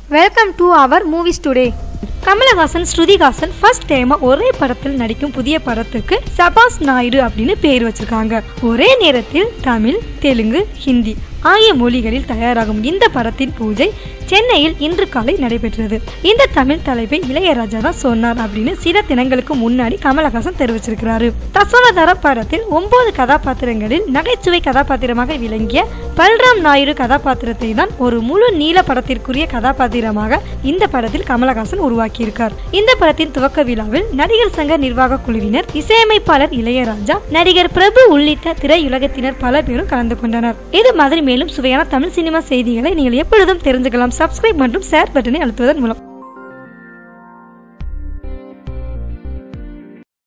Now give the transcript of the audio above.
welcome to our movies today Kamal Haasan Shruti Haasan first டைமா ஒரே படத்தில் நடிக்கும் புதிய படத்துக்கு சபாஸ் நாயுடு அப்படின்னு பேர் வச்சிருக்காங்க ஒரே நேரத்தில் தமிழ் தெலுங்கு ஹிந்தி ஆகிய மொழிகளில் தயாராகும் இந்த படத்தின் பூஜை சென்னையில் இன்று காலை நடைபெற்றது இந்த தமிழ் தலைப்பை இளையராஜா தான் சொன்னார் அப்படின்னு சில தினங்களுக்கு முன்னாடி கமலஹாசன் தெரிவிச்சிருக்கிறாரு தசோலதர படத்தில் ஒன்பது கதாபாத்திரங்களில் நகைச்சுவை கதாபாத்திரமாக விளங்கிய பல்ராம் நாயுடு கதாபாத்திரத்தை தான் ஒரு முழு நீள படத்திற்குரிய கதாபாத்திரமாக இந்த படத்தில் கமலஹாசன் உருவாக்கியிருக்கார் இந்த படத்தின் துவக்க விழாவில் நடிகர் சங்க நிர்வாக குழுவினர் இசையமைப்பாளர் இளையராஜா நடிகர் பிரபு உள்ளிட்ட திரையுலகத்தினர் பல பேரும் கலந்து கொண்டனர் இது மாதிரி மேலும் சுவையான தமிழ் சினிமா செய்திகளை நீங்கள் எப்பொழுதும் தெரிஞ்சுக்கலாம் சப்ஸ்கிரைப் மற்றும் ஷேர் பட்டனை அழுத்துவதன் மூலம்